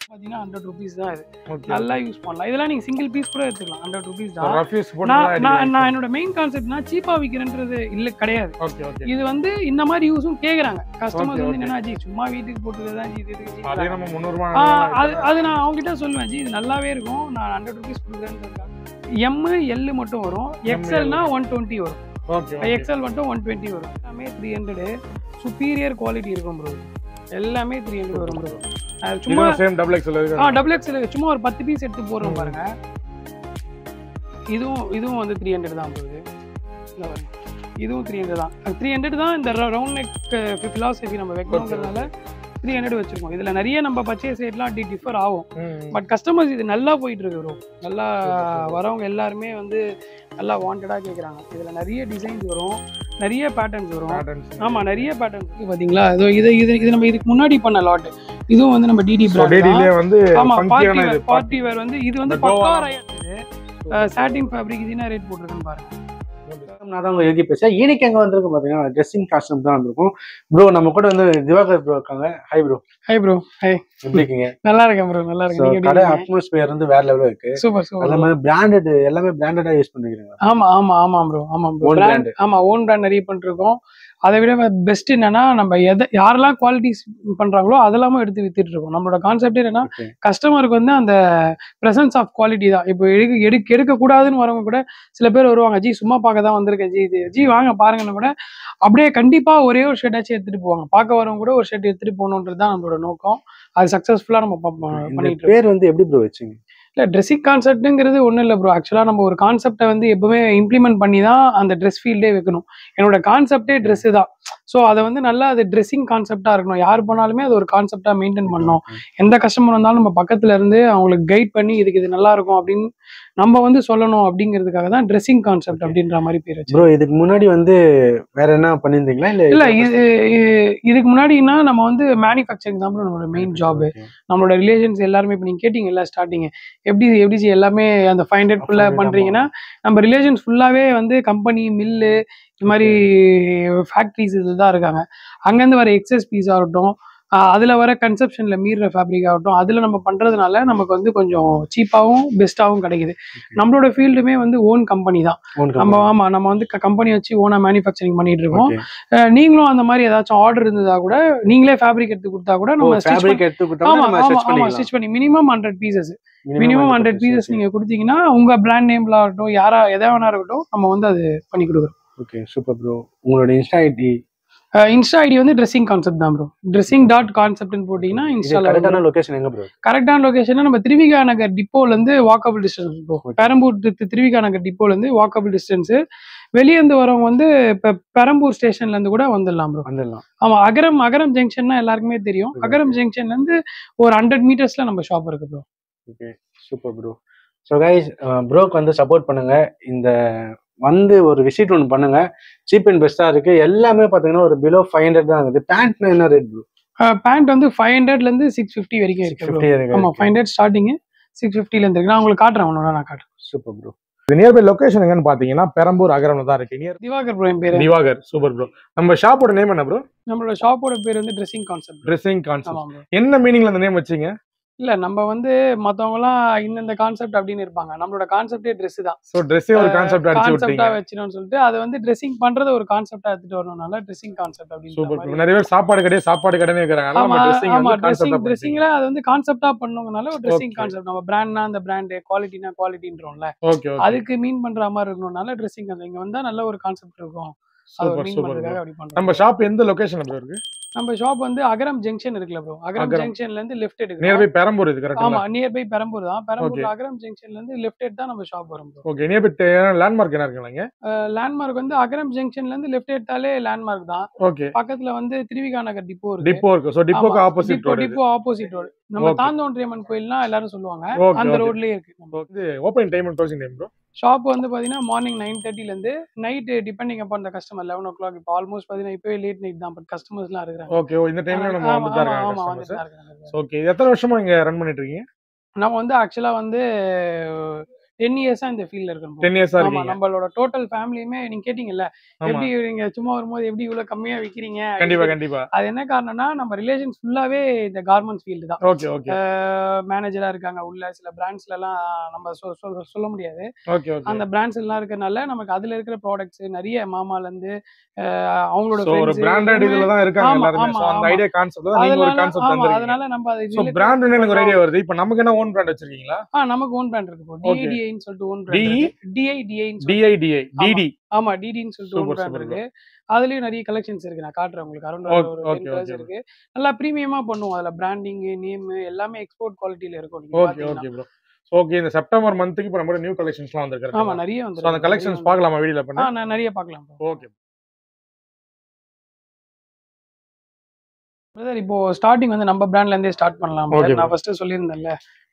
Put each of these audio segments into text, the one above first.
பார்த்தீங்கன்னா hundred rupees தான் இது ஓகே நல்லா யூஸ் பண்ணலாம் இதெல்லாம் நீங்கள் சிங்கிள் பீஸ் கூட எடுத்துக்கலாம் ஹண்ட்ரட் ருபீஸ் தான் ரஃப் யூஸ் நான் நான் போட்டு நான் என்னோட மெயின் கான்செப்ட்னா சீப்பாக விற்கிறேன்றது இல்லை கிடையாது ஓகே ஓகே இது வந்து இந்த மாதிரி யூஸும் கேக்குறாங்க கஸ்டமர்ஸ் Okay, வந்து okay. என்னன்னா ஜி சும்மா வீட்டுக்கு போட்டுக்கிறது தான் ஜி இது இதுக்கு ஜி அதே நம்ம முந்நூறுபா ஆ, அது அது நான் அவங்ககிட்ட சொல்லுவேன் ஜி இது நல்லாவே இருக்கும் நான் ஹண்ட்ரட் ருபீஸ் கொடுக்குறேன்னு எம் எல் மட்டும் வரும் எக்ஸ்எல்னா ஒன் டுவெண்ட்டி வரும் ஓகே எக்ஸ்எல் மட்டும் ஒன் டுவெண்ட்டி வரும் எல்லாமே த்ரீ ஹண்ட்ரடு சுப்பீரியர் குவாலிட்டி இருக்கும் ப்ரோ எல்லாமே த்ரீ ஹண்ட்ரட் வரும் ப்ரோ சும்மா இதுவும் சேம் டபுள் எக்ஸ்எல் ஆ இருக்கு டபுள் எக்ஸ்எல் சும்மா ஒரு பத்து பீஸ் எடுத்து போடுறோம் பாருங்க இதுவும் இதுவும் வந்து த்ரீ ஹண்ட்ரட் தான் போகுது இல்ல பாருங்க. இதுவும் த்ரீ ஹண்ட்ரட் தான் த்ரீ ஹண்ட்ரட் தான் இந்த ரவுண்ட் நெக் ஃபிலாசபி நம்ம வைக்கணுங்கிறதுனால த்ரீ ஹண்ட்ரட் வச்சிருக்கோம் இதுல நிறைய நம்ம பர்ச்சேஸ் ரேட்லாம் டி டிஃபர் ஆகும் பட் கஸ்டமர்ஸ் இது நல்லா போயிட்டு இருக்கு ப்ரோ நல்லா வரவங்க எல்லாருமே வந்து நல்லா வாண்டடாக கேட்குறாங்க இதுல நிறைய டிசைன்ஸ் வரும் நிறைய பேட்டர்ன்ஸ் வரும் ஆமா நிறைய பேட்டர்ன்ஸ் பாத்தீங்களா இது இது இது இது நம்ம இதுக்கு முன்னாடி பண்ண லாட் இதுவும் வந்து நம்ம டிடி பிராண்ட் டேடிலே வந்து ஆமா ஃபங்கியான பார்ட்டி இது வேர் பார்ட்டி வேர் வந்து இது வந்து இந்த பக்கா கோவா- ரயன் இது சாட்டின் ஃபேப்ரிக் இது என்ன ரேட் போட்டிருக்குன்னு பாருங்க நான் தான் உங்க யோகி பேசுறேன் இன்னைக்கு எங்க வந்திருக்கும் பாத்தீங்கன்னா ட்ரெஸ்ஸிங் காஸ்டியூம் தான் வந்திருக்கும் ப்ரோ நம்ம கூட வந்து திவாகர் ப்ரோ இருக்காங்க hi bro hi bro hi எப்படி இருக்கீங்க நல்லா இருக்கேன் ப்ரோ நல்லா So, இருக்கேன் நீங்க கடை எப்படி அட்மாஸ்பியர் வந்து வேற லெவலில் இருக்கு சூப்பர் சூப்பர் அதே மாதிரி பிராண்டட் எல்லாமே பிராண்டடா யூஸ் பண்ணிக்கிறீங்க ஆமா ஆமா ஆமா ப்ரோ ஆமா ப்ரோ Own பிராண்ட் ஆமா ஓன் பிராண்ட் நிறைய பண்ணிருக்கோம் அதை விட பெஸ்ட் என்னன்னா நம்ம எதை யாரெல்லாம் குவாலிட்டிஸ் பண்றாங்களோ அதெல்லாமும் எடுத்து வித்துட்டு இருக்கோம் நம்மளோட கான்செப்ட் என்னன்னா Okay. கஸ்டமருக்கு வந்து அந்த பிரசன்ஸ் ஆஃப் குவாலிட்டி தான் இப்போ எடுக்க எடுக்க எடுக்க கூடாதுன்னு வரவங்க கூட சில பேர் வருவாங்க ஜி சும்மா பார்க்க தான் வந்திருக்கேன் ஜி இது ஜி வாங்க பாருங்கன்னு கூட அப்படியே கண்டிப்பா ஒரே ஒரு ஷர்ட்டாச்சும் எடுத்துட்டு போவாங்க பார்க்க வரவங்க கூட ஒரு ஷர்ட் எடுத்துட்டு போகணுன்றது தான் நம்மளோட நோக்கம் அது சக்சஸ்ஃபுல்லா நம்ம ப- ப- இந்த பண்ணிட்டு இருக்கோம் பேர் வந்து எப்படி ப்ரோ வச்சீங்க இல்ல ட்ரெஸ்ஸிங் கான்செப்ட்டுங்கிறது ஒன்றும் இல்லை ப்ரோ ஆக்சுவலாக நம்ம ஒரு கான்செப்டை வந்து எப்பவுமே இம்ப்ளிமெண்ட் பண்ணி தான் அந்த ட்ரெஸ் ஃபீல்டே வைக்கணும் என்னோட கான்செப்டே ட்ரெஸ்ஸு தான் ஸோ அதை வந்து நல்லா அது ட்ரெஸ்ஸிங் கான்செப்டாக இருக்கணும் யார் போனாலுமே அது ஒரு கான்செப்டாக மெயின்டைன் பண்ணணும் எந்த கஸ்டமர் வந்தாலும் நம்ம பக்கத்துல இருந்து அவங்களுக்கு கைட் பண்ணி இதுக்கு இது நல்லா இருக்கும் அப்படின்னு நம்ம வந்து சொல்லணும் அப்படிங்கிறதுக்காக தான் ட்ரெஸ்ஸிங் கான்செப்ட் அப்படின்ற மாதிரி பேர் வச்சு ப்ரோ இதுக்கு முன்னாடி வந்து வேற என்ன பண்ணியிருந்தீங்களா இல்ல இல்ல இது இது- இதுக்கு முன்னாடினா நம்ம வந்து மேனுஃபேக்சரிங் தான் bro நம்மளோட மெயின் ஜாப் Okay. நம்மளோட ரிலேஷன்ஸ் எல்லாருமே இப்போ நீங்கள் கேட்டிங்கல்ல ஸ்டார்டிங் எப்படி எப்படி ஜி எல்லாமே அந்த ஃபைவ் ஹண்ட்ரட் ஃபுல்லாக ஆமா. பண்ணுறீங்கன்னா நம்ம ரிலேஷன்ஸ் ஃபுல்லாகவே வந்து கம்பெனி மில்லு இது மாதிரி ஃபேக்ட்ரிஸ் இதுதான் இருக்காங்க அங்கேருந்து வர எக்ஸஸ் பீஸ் ஆகட்டும் ஆஹ் அதுல வர கன்செப்ஷன்ல மீற ஃபேப்ரிக் ஆகட்டும் அதுல நம்ம பண்றதுனால நமக்கு வந்து கொஞ்சம் சீப்பாகவும் பெஸ்ட்டாகவும் கிடைக்குது நம்மளோட ஃபீல்டுமே வந்து ஓன் கம்பெனி தான் Own நம்ம company. ஆமா நம்ம வந்து கம்பெனி வச்சு ஓனா மேனுஃபேக்சரிங் பண்ணிட்டு இருக்கோம் Okay. அஹ் நீங்களும் அந்த மாதிரி ஏதாச்சும் ஆர்டர் இருந்ததா கூட நீங்களே ஃபேப்ரிக் எடுத்து கொடுத்தா கூட ஓ, நம்ம ஸ்டிச் fabric எடுத்து கொடுத்தா ஆமா நம்ம ஆமா ஸ்டிச் ஆமா பண்ணிக்கலாம் ஸ்டிச் பண்ணி minimum hundred pieces minimum hundred pieces நீங்க கொடுத்தீங்கன்னா உங்க பிராண்ட் நேம்ல ஆகட்டும் யாரா எதா வேணா இருக்கட்டும் நம்ம வந்து அது பண்ணி கொடுக்குறோம் ஓகே சூப்பர் ப்ரோ உங்களோட இன்ஸ்டா ஐடி இன்ஸ்டா ஐடி வந்து ட்ரெஸ்ஸிங் கான்செப்ட் தான் ப்ரோ ட்ரெஸ்ஸிங் டாட் கான்செப்ட்னு போட்டீங்கன்னா இது இன்ஸ்டால கரெக்டான லொகேஷன் எங்க ப்ரோ கரெக்டான லொகேஷன் நம்ம திருவிகா நகர் டிப்போல இருந்து walkable distance bro Okay. Perambur to Thiruvika Nagar டிப்போல இருந்து வாக்கபிள் டிஸ்டன்ஸ் வெளியே இருந்து வரவங்க வந்து இப்ப பெரம்பூர் ஸ்டேஷன்ல இருந்து கூட வந்துடலாம் ப்ரோ வந்துடலாம் ஆமா அகரம் அகரம் ஜங்ஷன்னா எல்லாருக்குமே தெரியும் Okay. அகரம் ஜங்ஷன்ல இருந்து ஒரு ஹண்ட்ரட் மீட்டர்ஸ்ல நம்ம ஷாப் இருக்கு bro okay super bro so guys ப்ரோக்கு வந்து சப்போர்ட் பண்ணுங்க இந்த வந்து ஒரு விசிட் ஒன்று பண்ணுங்க சீப் அண்ட் பெஸ்ட்டாக இருக்கு எல்லாமே பார்த்தீங்கன்னா ஒரு பிலோ ஃபைவ் ஹண்ட்ரட் தான் இருக்குது பேண்ட்னா என்ன ரேட் ப்ரோ பேண்ட் வந்து ஃபைவ் ஹண்ட்ரட்ல இருந்து சிக்ஸ் ஃபிஃப்டி வரைக்கும் இருக்கு bro. ஃபிஃப்டி ஆமா ஃபைவ் ஹண்ட்ரட் ஸ்டார்டிங் சிக்ஸ் ஃபிஃப்டில இருந்து இருக்கு நான் உங்களுக்கு காட்டுறேன் ஒன்று நான் காட்டுறேன் சூப்பர் ப்ரோ நியர்பை லொகேஷன் எங்கன்னு பாத்தீங்கன்னா பெரம்பூர் அகரம்ல தான் இருக்கு நியர் திவாகர் ப்ரோ என் பேரு திவாகர் சூப்பர் ப்ரோ நம்ம ஷாப்போட நேம் என்ன ப்ரோ நம்மளோட ஷாப்போட பேர் வந்து ட்ரெஸ்ஸிங் கான்செப்ட் ட்ரெஸ்ஸிங் கான்செப்ட் ஆமா bro. என்ன மீனிங்ல அந்த நேம் வச்சீங்க இல்ல நம்ம வந்து மத்தவங்கலாம் இந்தந்த கான்செப்ட் அப்படின்னு இருப்பாங்க நம்மளோட கான்செப்டே Dress தான் சோ ட்ரெஸ்ஸே ஒரு கான்செப்ட் அடிச்சு கான்செப்டா விட்டீங்க வச்சிடணும்னு சொல்லிட்டு அதை வந்து ட்ரெஸ்ஸிங் பண்றத ஒரு கான்செப்டா எடுத்துட்டு வரணும்னால ட்ரெஸ்ஸிங் கான்செப்ட் அப்படின்னு சூப்பர் நிறைய பேர் சாப்பாடு கடை சாப்பாடு கடைன்னு இருக்கிறாங்க ஆனா ஆமா நம்ம ட்ரெஸ்ஸிங் ஆமா வந்து ட்ரெஸ்ஸிங் கான்செப்ட் ட்ரெஸ்ஸிங்ல அது வந்து கான்செப்டா பண்ணுங்கனால ஒரு ட்ரெஸ்ஸிங் Okay. கான்செப்ட் நம்ம பிராண்ட்னா அந்த பிராண்ட் குவாலிட்டினா குவாலிட்டின்றோம்ல ஓகே ஓகே அதுக்கு மீன் பண்ற மாதிரி இருக்கணும்னால ட்ரெஸ்ஸிங் அந்த இங்க வந்தா நல்ல ஒரு கான்செப்ட் இருக்கும் அது சூப்பர் மீன் சூப்பர் பண்றதுக்காக அப்படி பண்றோம் நம்ம ஷாப் எந்த லொகேஷன்ல ப்ரோ இருக்கு நம்ம ஷாப் வந்து அகரம் ஜங்ஷன் இருக்குல்ல ப்ரோ அகரம் அகரம். ஜங்ஷன்ல இருந்து லெஃப்ட் எடுக்கணும் நியர்பை பெரம்பூர் இது கரெக்டா ஆமா நியர்பை பெரம்பூர் தான் பெரம்பூர் Okay. அகரம் ஜங்ஷன்ல இருந்து லெஃப்ட் எடுத்தா நம்ம ஷாப் வரும் ப்ரோ ஓகே நியர்பை லேண்ட்மார்க் என்ன இருக்குங்க லேண்ட்மார்க் வந்து அகரம் ஜங்ஷன்ல இருந்து லெஃப்ட் எடுத்தாலே லேண்ட்மார்க் தான் ஓகே பக்கத்துல வந்து திருவிகா நகர் டிப்போ இருக்கு டிப்போ இருக்கு சோ டிப்போக்கு opposite depot road depot opposite road நம்ம Okay. தாந்தோன்றியம்மன் கோயில்னா எல்லாரும் சொல்லுவாங்க ஓகே அந்த ஓகே ரோட்லயே இருக்கு நம்ம இது opening time and closing time bro shop வந்து பாத்தீங்கன்னா மார்னிங் நைன் தேர்ட்டில இருந்து night depending upon the customer eleven o'clock இப்போ ஆல்மோஸ்ட் பாத்தீங்கன்னா இப்பவே லேட் நைட் தான் பட் கஸ்டமர்ஸ்லாம் இருக்கிறாங்க ஓகே இந்த டைம்ல நம்ம ஆமா, வந்து தான் ஆமா, இருக்காங்க ஆமா, customers. வந்துட்டு தான் இருக்காங்க. ஓகே எத்தனை வருஷமா இங்க ரன் பண்ணிட்டு இருக்கீங்க நம்ம வந்து ஆக்சுவலா வந்து டென் இயர்ஸா இந்த ஃபீல்ட்ல இருக்கணும் டென் இயர்ஸா ஆமா இருக்கீங்க நம்மளோட டோட்டல் ஃபேமிலியுமே நீங்க கேட்டீங்கல்ல ஆமா எப்படி நீங்க சும்மா வரும்போது எப்படி இவ்வளவு கம்மியா விக்கிறீங்க கண்டிப்பா கண்டிப்பா அது என்ன காரணம்னா நம்ம ரிலேஷன்ஸ் ஃபுல்லாவே இந்த கார்மெண்ட்ஸ் ஃபீல்டு தான் ஓகே ஓகே மேனேஜரா இருக்காங்க உள்ள சில பிராண்ட்ஸ்ல எல்லாம் நம்ம சொ- சொ- சொல்ல முடியாது ஓகே ஓகே அந்த பிராண்ட்ஸ் எல்லாம் இருக்கறனால நமக்கு அதுல இருக்கிற ப்ராடக்ட்ஸ் நிறைய மாமால இருந்து அஹ், அவங்களோட சோ ஒரு friends பிராண்டட் எல்லாமே- இதுல தான் இருக்காங்க ஆமா, எல்லாருமே ஆமா, சோ அந்த ஆமா. ஐடியா கான்செப்ட் தான் நீங்க ஒரு அதனால கான்செப்ட் ஆமா தந்திருக்கீங்க அதனால நம்ம அதை சோ relate பிராண்ட் எனக்கு ஒரு பண்றோம். ஐடியா வருது இப்போ நமக்கு என்ன ஓன் பிராண்ட் வச்சிருக்கீங்களா ஆ நமக்கு ஓன் பிராண்ட் இருக்கு Okay. டிஐடிஐன்னு சொல்லிட்டு ஓன் DE? பிராண்ட் டிஐ டிஐன்னு டிஐடிஐ டிடி ஆமா டிடின்னு சொல்லிட்டு ஓன் Super, பிராண்ட் super இருக்கு அதுலயும் நிறைய கலெக்ஷன்ஸ் இருக்கு நான் காட்டுறேன் உங்களுக்கு அரௌண்ட் Okay, ஒரு okay, டென் கலர்ஸ் okay. இருக்கு நல்லா ப்ரீமியமா பண்ணுவோம் அதுல பிராண்டிங் நேம் எல்லாமே எக்ஸ்போர்ட் குவாலிட்டில இருக்கும் நீங்க ஓகே பாத்தீங்கன்னா. ஓகே ப்ரோ ஓகே இந்த செப்டம்பர் மந்த்துக்கு இப்போ நம்ம நியூ கலெக்ஷன்ஸ்லாம் ஆமா வந்திருக்காங்க நிறைய சோ வந்து அந்த கலெக்ஷன்ஸ் பார்க்கலாமா வீடியோல ஆ பண்ணி நான் நிறைய பார்க்கலாம் ஓகே பிரதர் இப்போ ஸ்டார்டிங் வந்து நம்ம பிராண்ட்ல இருந்தே ஸ்டார்ட் பண்ணலாம் Okay, brother. நான் ஃபர்ஸ்ட் சொல்லியிருந்தேன்ல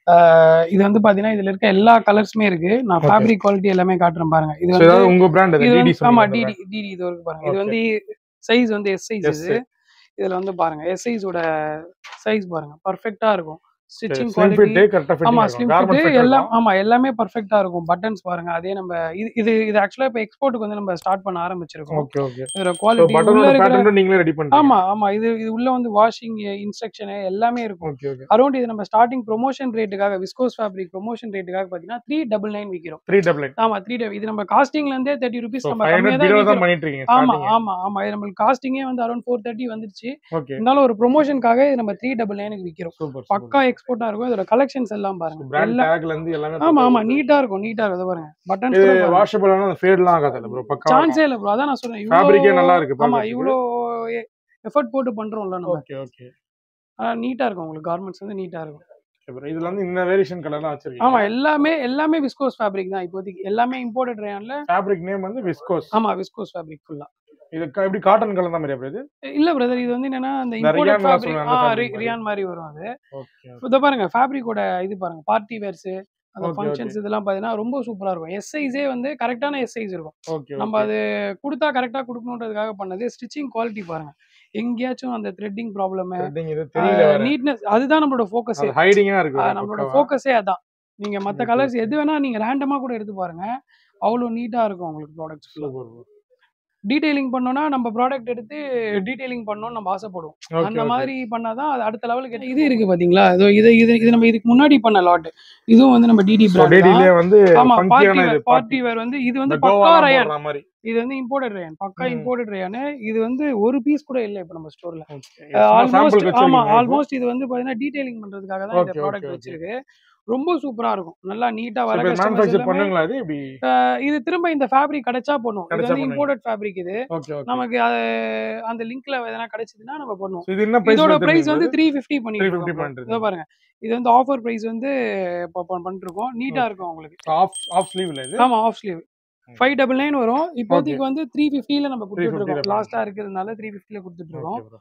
ஆஹ் இது வந்து பாத்தீங்கன்னா இதுல இருக்க எல்லா கலர்ஸுமே இருக்கு நான் Okay. ஃபேப்ரிக் குவாலிட்டி எல்லாமே காட்டுறேன் பாருங்க இது சோ வந்து ஏதாவது உங்க பிராண்ட் இது டிடி வந்து ஆமா சொல்லுங்க டிடி டிடி இது இருக்கு பாருங்க இது Okay. வந்து சைஸ் வந்து எஸ் சைஸ் S. இது இதுல வந்து பாருங்க எஸ் சைஸோட சைஸ் பாருங்க பர்ஃபெக்ட்டா இருக்கும் ஸ்டிச்சிங் ஸ்லிம் குவாலிட்டி ஃபிட் கரெக்டா ஃபிட் ஆமா ஆகும் ஸ்லிம் கார்மெண்ட் ஃபிட் ஃபிட் எல்லாம் ஆமா எல்லாமே பர்ஃபெக்ட்டா இருக்கும் பட்டன்ஸ் பாருங்க அதே நம்ம இது இது இது ஆக்சுவலா இப்போ எக்ஸ்போர்ட்டுக்கு வந்து நம்ம ஸ்டார்ட் பண்ண ஆரம்பிச்சிருக்கோம் ஓகே ஓகே இதோட சோ குவாலிட்டி உள்ள பட்டனோட இருக்கிற பேட்டர்ன் நீங்களே ரெடி பண்றீங்க ஆமா ஆமா இது இது உள்ள வந்து வாஷிங் இன்ஸ்ட்ரக்ஷன் எல்லாமே இருக்கும் ஓகே ஓகே அரௌண்ட் இது நம்ம ஸ்டார்டிங் ப்ரொமோஷன் ரேட்டுக்காக விஸ்கோஸ் ஃபேப்ரிக் ப்ரொமோஷன் ரேட்டுக்காக பாத்தீங்கன்னா த்ரீ டபுள் நைன் விற்கிறோம் 3 டபுள் ஆமா த்ரீ இது நம்ம காஸ்டிங்ல இருந்தே தேர்ட்டி ருபீஸ் சோ நம்ம 500 கம்மியா தான் பிலோ தான் விக்கிறோம். பண்ணிட்டு இருக்கீங்க ஆமா ஸ்டார்டிங் ஆமா ஆமா இது நம்மளுக்கு காஸ்டிங்கே வந்து அரௌண்ட் ஃபோர் தேர்ட்டி வந்துருச்சு ஓகே இருந்தாலும் ஒரு ப்ரொமோஷனுக்காக இது நம்ம த்ரீ டபுள் நைனுக்கு விற்கிறோம் சூப்பர் பக்கா எக்ஸ்போர்ட்டா இருக்கும் இதோட கலெக்ஷன்ஸ் எல்லாம் பாருங்க பிராண்ட் எல்லாம் டேக்ல இருந்து எல்லாமே ஆமா ஆமா நீட்டா இருக்கும் நீட்டா இருக்கும் இதை பாருங்க பட்டன்ஸ் இது கூட பாருங்க வாஷபிள் ஆனா ஃபேட்லாம் ஆகாதுல்ல ப்ரோ பக்கா சான்ஸே இல்ல ப்ரோ அதான் நான் சொல்றேன் ஃபேப்ரிக்கே இவ்வளோ நல்லா இருக்கு ஆமா பாக்குறதுக்கு. இவ்வளோ எஃபர்ட் போட்டு பண்றோம்ல நம்ம ஓகே ஓகே ஆனா நீட்டா இருக்கும் உங்களுக்கு கார்மெண்ட்ஸ் வந்து நீட்டா இருக்கும் ப்ரோ இதுல வந்து இந்த வேரியேஷன் கலர்லாம் வச்சிருக்கீங்க ஆமா எல்லாமே எல்லாமே விஸ்கோஸ் ஃபேப்ரிக் தான் இப்போதைக்கு எல்லாமே இம்போர்ட்டட் ரேயான்ல ஃபேப்ரிக் நேம் வந்து விஸ்கோஸ் ஆமா விஸ்கோஸ் ஃபேப்ரிக் ஃபுல்லா இது க- எப்படி காட்டன் கலர் தான் மாதிரி அப்படி இது இல்ல பிரதர் இது வந்து என்னன்னா அந்த இந்த இம்போர்ட்டட் ரியான்லாம் ஃபேப்ரிக் சொல்லுவாங்க, ஆ அந்த fabric மாதிரி. ரியான் மாதிரி வரும் அது ஓகே இத பாருங்க ஃபேப்ரிக்கோட இது பாருங்க பார்ட்டி வேர்ஸ் அந்த Okay, ஃபங்க்ஷன்ஸ் இதெல்லாம் பாத்தீங்கன்னா ரொம்ப சூப்பரா இருக்கும் எஸ் சைஸே வந்து கரெக்டான எஸ் சைஸ் இருக்கும் ஓகே நம்ம அது கொடுத்தா கரெக்டா கொடுக்கணுன்றதுக்காக பண்ணது ஸ்டிச்சிங் குவாலிட்டி பாருங்க எங்கேயாச்சும் அந்த த்ரெட்டிங் ப்ராப்ளம் த்ரெட்டிங் இது தெரியல வேற நீட்னஸ் அதுதான் நம்மளோட ஃபோக்கஸே அது ஹைடிங்கா இருக்கு வேற நம்மளோட பக்காவா. ஃபோக்கஸே அதான் நீங்க மத்த Okay, கலர்ஸ் okay. எது வேணா நீங்க ரேண்டமா கூட எடுத்து பாருங்க அவ்வளவு நீட்டா இருக்கும் உங்களுக்கு ப்ராடக்ட்ஸ் Super bro. டீடைலிங் பண்ணோம்னா நம்ம ப்ராடக்ட் எடுத்து டீடைலிங் பண்ணணும்னு நம்ம ஆசைப்படுவோம் Okay, அந்த okay. மாதிரி பண்ணாதான் அது அடுத்த லெவலுக்கு இது இருக்கு பாத்தீங்களா இதோ இது இது இது நம்ம இதுக்கு முன்னாடி பண்ண லாட் இதுவும் வந்து நம்ம டிடி So, பிராண்ட் DD-லயே வந்து ஆமா funky பார்ட்டி ஆன இது வேர் பார்ட்டி வேர் வந்து இது இந்த வந்து பக்கா கோவாலாம் ரயான் போடுற மாதிரி. இது வந்து இம்போர்ட்டட் ரயான் பக்கா ம். இம்போர்ட்டட் ரயான் இது வந்து ஒரு பீஸ் கூட இல்ல இப்ப நம்ம ஸ்டோர்ல Okay. சும்மா ஆல்மோஸ்ட் sample க்கு ஆமா வச்சிருக்கீங்க இப்போ. ஆல்மோஸ்ட் இது வந்து பாத்தீங்கன்னா டீடைலிங் பண்றதுக்காக தான் இந்த Okay, okay, ப்ராடக்ட் okay. வச்சிருக்கு ரொம்ப சூப்பரா இருக்கும் நல்லா நீட்டா So, வர இப்ப கஸ்டமர்ஸ் manufacture எல்லாமே பண்ணுங்களா இது இப்படி அஹ் இது திரும்ப இந்த ஃபேப்ரிக் கிடைச்சா பண்ணும் இது கிடைச்சா வந்து பண்ணுவீங்க. இம்போர்ட்டட் ஃபேப்ரிக் இது ஓகே ஓகே நமக்கு அது- அந்த லிங்க்ல எதனா கிடைச்சதுன்னா நம்ம பண்ணுவோம் So, இது என்ன பிரைஸ் இதோட பிரைஸ் வந்து த்ரீ ஃபிஃப்டி பண்ணிட்டு 350 இருக்கோம் பண்ணிட்டு இதோ பாருங்க இது வந்து ஆஃபர் பிரைஸ் வந்து இப்போ பண்ணிட்டு இருக்கோம் நீட்டா இருக்கும் உங்களுக்கு ஆஃப் ஆஃப் ஸ்லீவ்ல இது ஆமா half sleeve five double nine வரும் இப்போதைக்கு வந்து த்ரீ ஃபிஃப்டில நம்ம கொடுத்துட்டு 350 இருக்கோம் ல லாஸ்டா இருக்கிறதுனால த்ரீ ஃபிஃப்டில கொடுத்துட்டு இருக்கோம் Okay, bro.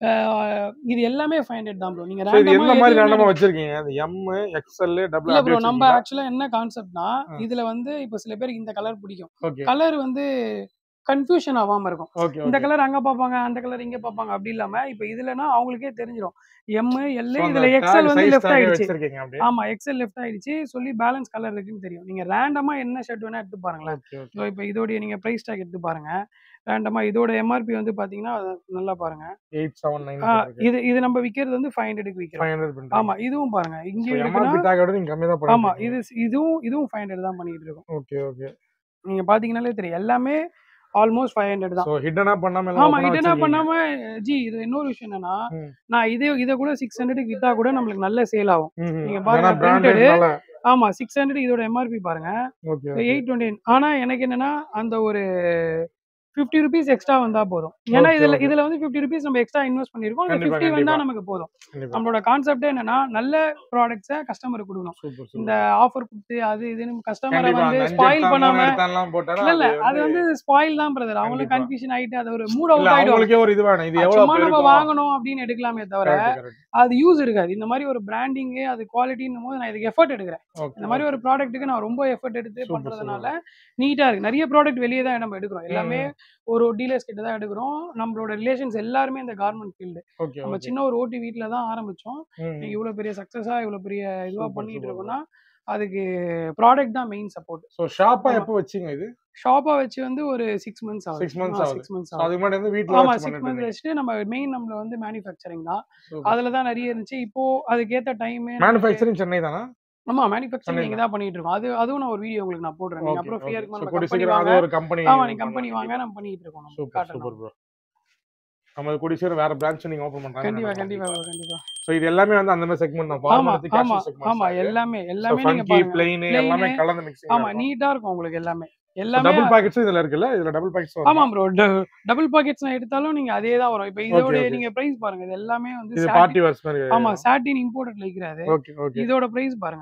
அஹ் இது எல்லாமே ஃபைவ் ஹண்ட்ரட் தான் ப்ரோ நீங்க So, இது எந்த மாதிரி ரேண்டமா ரேண்டமா வச்சிருக்கீங்க அது எம் எக்ஸ்எல் டபுள் இல்ல அப்படி ப்ரோ நம்ம வச்சிருக்கீங்களா ஆக்சுவலா என்ன கான்செப்ட்னா ஆ. இதுல வந்து இப்போ சில பேருக்கு இந்த கலர் பிடிக்கும் ஓகே கலர் வந்து கன்ஃபியூஷன் ஆகாம இருக்கும் ஓகே இந்த ஓகே கலர் அங்க பாப்பாங்க அந்த கலர் இங்க பாப்பாங்க அப்படி இல்லாம இப்போ இதுலனா அவங்களுக்கே தெரிஞ்சிடும் எம் எல் So, அந்த இதுல tag, எக்ஸ்எல் வந்து size லெஃப்ட் tag ஆயிடுச்சு வச்சிருக்கீங்க அப்படியே ஆமா எக்ஸ்எல் லெஃப்ட் ஆயிடுச்சு சொல்லி பேலன்ஸ் கலர் இருக்குன்னு தெரியும் நீங்க ரேண்டமா என்ன ஷர்ட் வேணா எடுத்து பாருங்களேன் ஓகே ஓகே ஸோ இப்போ இதோடைய நீங்க பிரைஸ் டேக் எடுத்து பாருங்க ரேண்டமா இதோட எம்ஆர்பி வந்து பாத்தீங்கன்னா அது நல்லா பாருங்க எயிட் செவன் நைன் ஆ, இது இது நம்ம விக்கிறது வந்து ஃபைவ் ஹண்ட்ரடுக்கு விற்கிறோம் ஃபைவ் ஹண்ட்ரட் பண்ணுறீங்க ஆமா இதுவும் பாருங்க இங்கேயும் எம்ஆர்பி இருக்குன்னா டேக் விட நீங்க கம்மியா தான் ஆமா பண்ணிருக்கீங்க இது இதுவும் இதுவும் ஃபைவ் ஹண்ட்ரட் தான் பண்ணிட்டு இருக்கோம் ஓகே ஓகே நீங்க பாத்தீங்கன்னாலே தெரியும் எல்லாமே ஆல்மோஸ்ட் ஃபைவ் ஹண்ட்ரட் தான் சோ ஹிட்டனா பண்ணாம எல்லாம் ஆமா open ஆ இது என்ன வச்சிருக்கீங்க. பண்ணாம ஜி இது இன்னொரு விஷயம் என்னன்னா ம். நான் இதே இதை கூட சிக்ஸ் ஹண்ட்ரடுக்கு வித்தா கூட நம்மளுக்கு நல்ல சேல் ஆகும் ம், ம். நீங்க பாருங்க, ஏன்னா branded printed. னால. ஆமா சிக்ஸ் ஹண்ட்ரட் இதோட எம்ஆர்பி பாருங்க ஓகே ஓகே எயிட் டுவெண்ட்டி ஆனா எனக்கு என்னன்னா அந்த ஒரு ஃபிஃப்டி ருபீஸ் எக்ஸ்ட்ரா வந்தா போதும் ஏன்னா Okay, இதுல okay. இதுல வந்து ஃபிஃப்டி ருபீஸ் நம்ம எக்ஸ்ட்ரா இன்வெஸ்ட் பண்ணிருக்கோம் கண்டிப்பா, ஃபிஃப்டி வந்தா கண்டிப்பா. நமக்கு போதும் கண்டிப்பா நம்மளோட கான்செப்டே என்னன்னா நல்ல ப்ராடக்ட்ஸை கஸ்டமருக்கு கொடுக்கணும் சூப்பர் இந்த சூப்பர் ஆஃபர் கொடுத்து அது இதுன்னு கஸ்டமரை கண்டிப்பா வந்து அந்த அஞ்சு ஸ்பாயில் எடுத்தா, மூணு பண்ணாம எடுத்தாலாம் போட்டாலும் இல்ல இல்ல அது அது வந்து ஸ்பாயில் தான் பிரதர் அவங்களுக்கு கண்டிப்பா. கன்ஃபியூஷன் ஆயிட்டு அது ஒரு மூட் இல்ல அவுட் ஆயிடும் அவங்களுக்கே ஒரு இது வேணும் இது எவ்வளவு சும்மா நம்ம இருக்கும் வாங்கணும் அப்படின்னு எடுக்கலாமே தவிர Correct, correct. அது யூஸ் இருக்காது இந்த மாதிரி ஒரு பிராண்டிங் அது குவாலிட்டின்னும் போது நான் இதுக்கு எஃபர்ட் எடுக்கிறேன் Okay, இந்த மாதிரி ஒரு ப்ராடக்ட்டுக்கு நான் ரொம்ப எஃபர்ட் எடுத்து Super, பண்றதுனால நீட்டா இருக்கு நிறைய ப்ராடக்ட் வெளியே தான் நம்ம எடுக்கிறோம் எல்லாமே ஒரு டீலர்ஸ் கிட்ட தான் எடுக்கிறோம் நம்மளோட ரிலேஷன்ஸ் எல்லாருமே இந்த கார்மெண்ட் ஃபீல்டு okay, நம்ம okay. சின்ன ஒரு ஓட்டி வீட்ல தான் ஆரம்பிச்சோம் ம், இன்னைக்கு இவ்வளவு பெரிய சக்சஸா இவ்வளவு பெரிய இதுவா Super, பண்ணிட்டு super, இருக்கோம்னா அதுக்கு ப்ராடக்ட் தான் மெயின் சப்போர்ட் ஸோ ஷாப்பா ஆமா. எப்போ வச்சீங்க இது ஷாப்பா வச்சு வந்து ஒரு சிக்ஸ் மந்த்ஸ் ஆகுது Six months ஆகுது. சிக்ஸ் மந்த்ஸ் So ஆகுது அதுக்கு முன்னாடி வந்து வீட்ல ஆமா வச்சு சிக்ஸ் பண்ணிட்டு மந்த்ஸ் இருந்தீங்க. வச்சுட்டு நம்ம மெயின் நம்மள வந்து மேனுஃபேக்சரிங் தான் Super. அதுல தான் நிறைய இருந்துச்சு இப்போ அதுக்கேத்த டைம் மேனுஃபேக்சரிங் சென்னை தானா ஆமா மேனுஃபேக்சரிங் சென்னை இங்க தான் பண்ணிட்டு இருக்கோம் அது அதுவும் நான் ஒரு வீடியோ உங்களுக்கு நான் போடுறேன் நீங்க Okay, அப்புறம் ஃப்ரீயா okay. இருக்கும் So நம்ம கூடிய கம்பெனி சீக்கிரம் அது வாங்க ஒரு கம்பெனி ஆமா நீங்க கம்பெனி வாங்க நம்ம பண்ணிட்டு இருக்கோம் நம்ம சூப்பர் காட்டுறேன் சூப்பர் ப்ரோ நம்ம அது கூடிய சீக்கிரம் வேற பிரான்ச் நீங்க ஓபன் பண்றாங்க கண்டிப்பா கண்டிப்பா bro, கண்டிப்பா சோ இது எல்லாமே வந்து அந்த மாதிரி செக்மெண்ட் தான் ஆமா ஃபார்மலுக்கு ஆமா கேஷுவல் செக்மெண்ட் ஆமா எல்லாமே எல்லாமே நீங்க ஃபங்கி பாருங்க பிளைன் எல்லாமே கலந்து மிக்சிங் ஆமா நீட்டா இருக்கும் உங்களுக்கு எல்லாமே எல்லாமே டபுள் பாக்கெட்ஸ் இதுல இருக்குல்ல இதுல டபுள் பாக்கெட்ஸ் ஆமா ப்ரோ டபுள் பாக்கெட்ஸ் நான் எடுத்தாலும் நீங்க அதே தான் வரும் இப்போ இதோட okay. நீங்க பிரைஸ் பாருங்க இது எல்லாமே வந்து இது satin- பார்ட்டி வேர்ஸ் மாதிரி ஆமா சாட்டின் இம்போர்ட்டட்ல இருக்கிறாரு ஓகே ஓகே இதோட பிரைஸ் பாருங்க